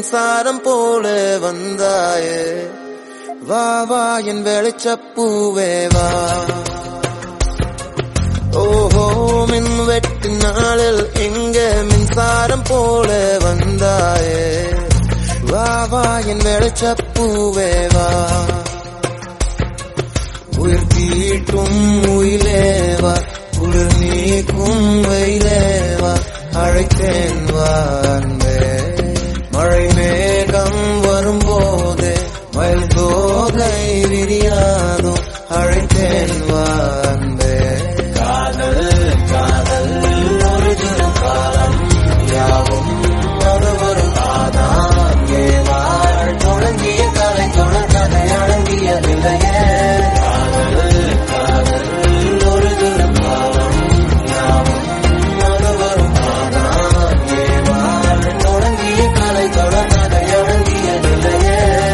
மின்சாரம் போல வந்தாயே வா வா என் வெளிச்சப்பூவே வா ஓஹோ மின் வெட்டு நாளில் எங்க மின்சாரம் போல வந்தாயே வா வா என் வெளிச்சப்பூவே வா உயிர் தீட்டும் உயிலேவா குளிர் நீக்கும் வெயிலேவா அழைத்தேன் வா அன்பே மழை மேகம் வரும்போது மயில் தோகை விரியாதோ அழைத்தேன் வா அன்பே காதல் காதல் ஒரு திரு காலம் யாவும் அது ஒரு காதான் ஏவாள் தொடங்கிய கலை தொடர் கதை அடங்கியதில்லையே காதல் காதல் ஒரு திரு காலம் யாவும் அது ஒரு காதான் ஏவாள் தொடங்கிய கலை தொடர் கதை அடங்கியதில்லையே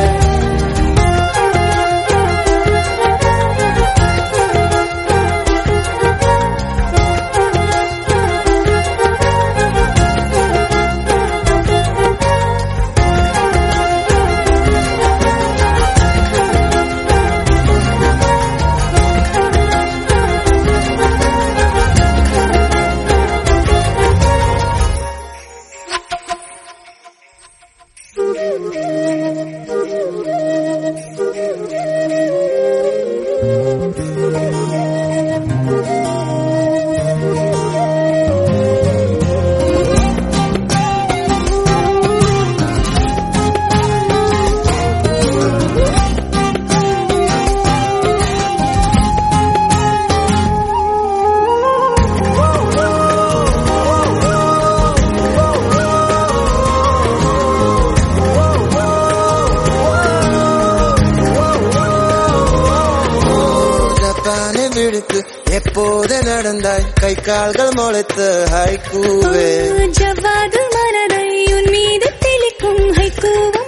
ஜப்பானை விடுத்து எப்போது நடந்தாய் கை கால்கள் முளைத்து ஹைக்கூவே ஜவ்வாது மலரை உன் மீது தெளிக்கும் ஹைக்கூவும்